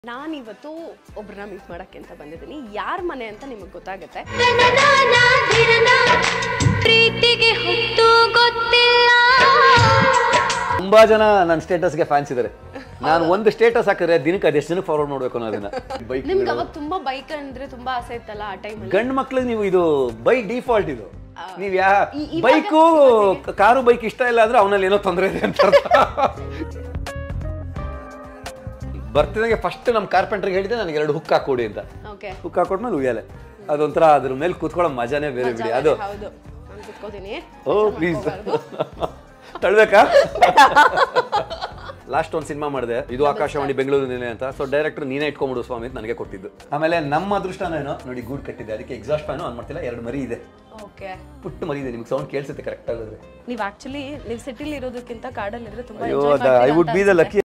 ನಾನಿವತ್ತು ಒಬ್ರನ್ನ ಮೀಟ್ ಮಾಡಕ್ಕೆ ಅಂತ ಬಂದಿದ್ದೀನಿ ಯಾರ ಮನೆ ಅಂತ ನಿಮಗೆ ಗೊತ್ತಾಗುತ್ತೆ ಪ್ರೀತಿಗೆ ಹುಟ್ಟು ಗೊತ್ತಿಲ್ಲ ತುಂಬಾ ಜನ ನನ್ನ ಸ್ಟೇಟಸ್ಗೆ ಫ್ಯಾನ್ಸ್ ಇದ್ದಾರೆ ನಾನು ಒಂದು ಸ್ಟೇಟಸ್ ಹಾಕಿದ್ರೆ ದಿನಕ್ಕೆ ಅದೆಷ್ಟು ಜನಕ್ಕೆ ಫಾರ್ವರ್ಡ್ ನೋಡ್ಬೇಕು ಅನ್ನೋದನ್ನ ಬೈಕ್ ನಿಮ್ಗೆ ಅವಾಗ ತುಂಬಾ ಬೈಕ್ ಅಂದ್ರೆ ತುಂಬಾ ಆಸೆ ಇತ್ತಲ್ಲ ಆ ಟೈಮಲ್ಲಿ ಗಂಡು ಮಕ್ಳಿಗೆ ನೀವು ಇದು ಬೈ ಡಿಫಾಲ್ಟ್ ಇದು ನೀವ್ ಯಾ ಈ- ಇವಾಗ ಬೈಕು ಕಾರು ಬೈಕ್ ಇಷ್ಟ ಇಲ್ಲ ಅಂದ್ರೆ ಅವನಲ್ಲಿ ಏನೋ ತೊಂದರೆ ಇದೆ ಅಂತ ಬರ್ತಿದಂಗೆ ಫಸ್ಟ್ ನಮ್ಮ ಕಾರ್ಪೆಂಟ್ರಿಗೆ ಹೇಳಿದೆ ನನಗೆ ಎರಡು ಹುಕ್ ಹಾಕೊಡಿ ಅಂತ ಓಕೆ ಹುಕ್ ಹಾಕೊಟ್ಮೇಲೆ ಉಯ್ಯಾಲೆ ಅದೊಂಥರ ಅದ್ರ ಮೇಲೆ ಕೂತ್ಕೊಳ್ಳೋ ಮಜಾನೇ ಬೇರೆ ಬಿಡಿ ಅದು ಹೌದು ನಾನು ಕುತ್ಕೋತೀನಿ ಓ ಪ್ಲೀಸ್ ತಳ್ಬೇಕಾ ಲಾಸ್ಟ್ ಒಂದು ಸಿನಿಮಾ ಮಾಡಿದೆ ಇದು ಆಕಾಶವಾಣಿ ಬೆಂಗಳೂರು ನಿಲೆ ಅಂತ ಸೊ ಡೈರೆಕ್ಟರ್ ನೀನೇ ಇಟ್ಕೊಂಬಿಡು ಸ್ವಾಮಿ ಅಂತ ನನಗೆ ಕೊಟ್ಟಿದ್ದು ಆಮೇಲೆ ನಮ್ಮ ಅದೃಷ್ಟನೇನೋ ನೋಡಿ ಗೂಡ್ ಕಟ್ಟಿದ್ದೆ ಅದಕ್ಕೆ ಎಕ್ಸಾಸ್ಟ್ ಫ್ಯಾನು ಆನ್ ಮಾಡ್ತಿಲ್ಲ ಎರಡು ಮರಿ ಇದೆ ಓಕೆ ಪುಟ್ಟ ಮರಿ ಇದೆ ನಿಮ್ಗೆ ಸೌಂಡ್ ಕೇಳಿಸುತ್ತೆ ಕರೆಕ್ಟ್ ಆಗಿದ್ರೆ ನೀವು ಆಕ್ಚುಲಿ ನೀವು ಸಿಟಿಲಿ ಇರೋದಕ್ಕಿಂತ ಕಾಡಲ್ಲಿ ಇದ್ರೆ ತುಂಬಾ ಅಯ್ಯೋ enjoy I would be the ಮಾಡ್ತೀರಾ ಅಂತ ಲಕ್ಕಿ